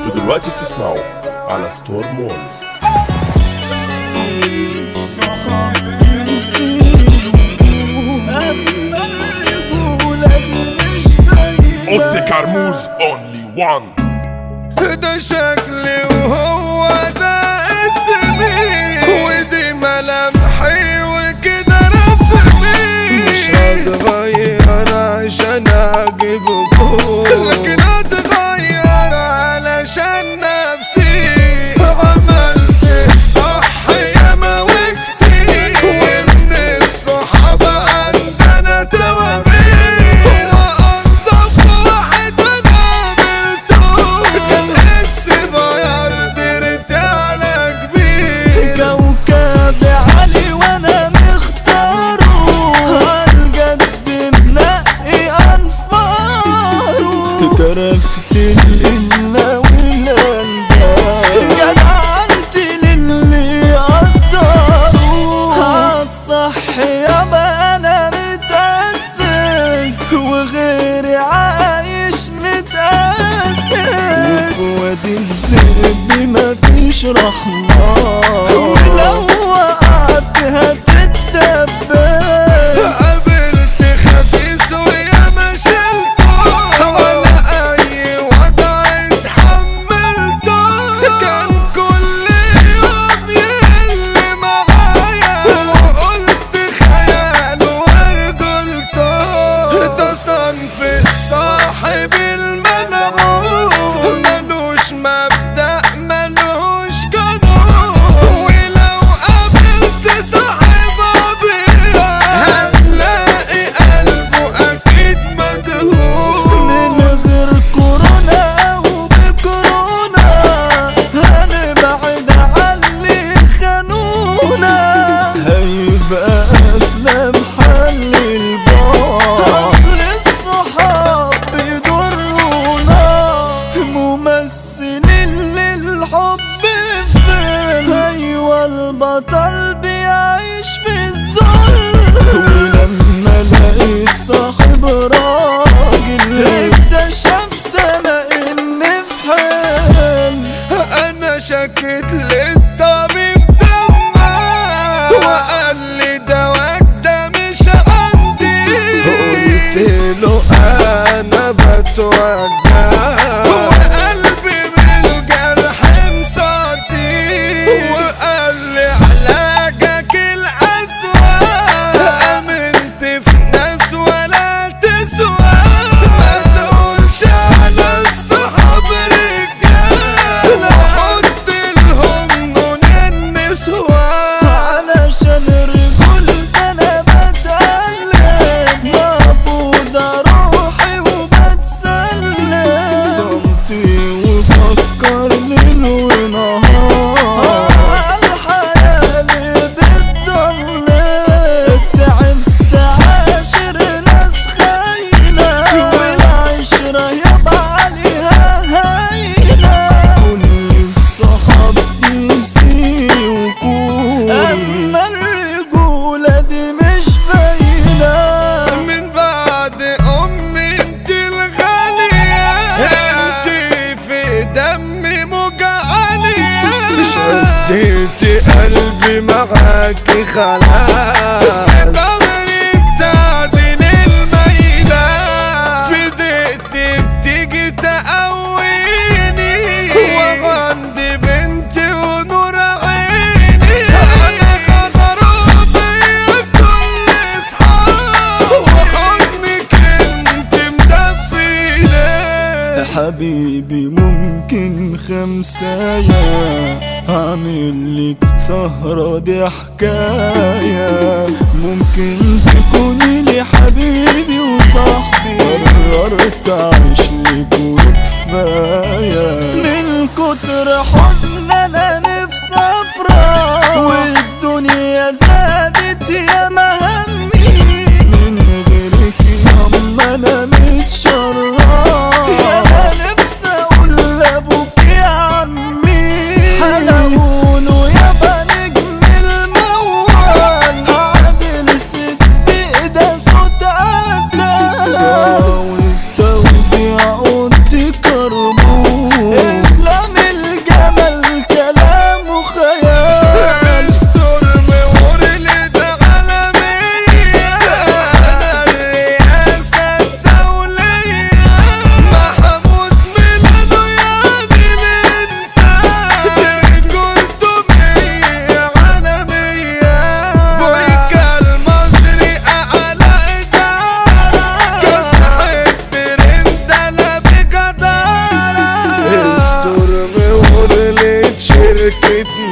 انتوا دلوقتي بتسمعوا على ستور مول اوتي كرموز اونلي وان ده شكلي وهو ده اسمي ودي ملامحي وكده رسمي مش هتغير عشان اعجبكم لكن هتغير علشان نفسي عملت الصح ياما وكتير ومن الصحابة عندنا توابير وانضف واحد انا قابلته كان اكس باير درت على كبير كوكب علي وانا مختاره هالجد منقي انفاره كرفت الإلا والأنداد جدعنت للي قدروا عالصح يابا انا متأسس وغيري عايش متأسس وادي الزرب مفيش رحمة ولو وقعت هتتدبس قابلت خسيس ويا ما شلته ولا اي وضع اتحملته كان كل يوم يقل معايا وقلت خيال ورجلته ده صنف الصاحب المنعوم ملوش مبدأ ملوش قانون ولو قابلت صاحب أبيض هتلاقي قلبه أكيد مدهون من غير كورونا او بكورونا هنبعد عن اللي خانونا هيبقى اسلم حل البعد اصل الصحاب بيضرونا ممثلين للحب فين ايوه البطل بيعيش في الذل ولما لقيت صاحب راجل اكتشفت انا اني في حال انا شكيت للطبيب دمع وقال لي دواك ده مش عندي قلت له انا بتوجع وقلبي من الجرح مصدي وقال لي علاجك الاسوأ امنت في ناس ولا تسوى ما تقولش على الصحاب رجال حط لهم نون النسوان علشان الرجول انا بتألم مقبوض روحي وبتسلم صمتي وفكر ليل ونهار الحياة اللي بتضل تعبت عاشر ناس خاينة والعشرة يبقى عليها هاينة كل الصحاب نسي وكون أما الرجولة دي مش باينة من بعد امي انت الغالية انت في دمي موجعانية شديتي قلبي معاكي خلاص ضهري بتعدل الميلة في دقتي بتيجي تقويني وغندي بنتي ونور عيني انا خضر بيا بكل اصحاب وحضنك انت مدفيني حبيبي ممكن خمسايا هعمل لك سهرة دي حكاية ممكن تكوني لي حبيبي وصاحبي قررت أعيش لك وكفاية من كتر حزن أنا نفسي أفرح والدنيا زادت يا مهمي من غيرك ياما أنا متشرف يا أنا نفسي أقول لأبوك يا عمي حلوونه يابا نجم الموال عادل صدق ده صوت عدال والتوزيع قلت كربون سكتنا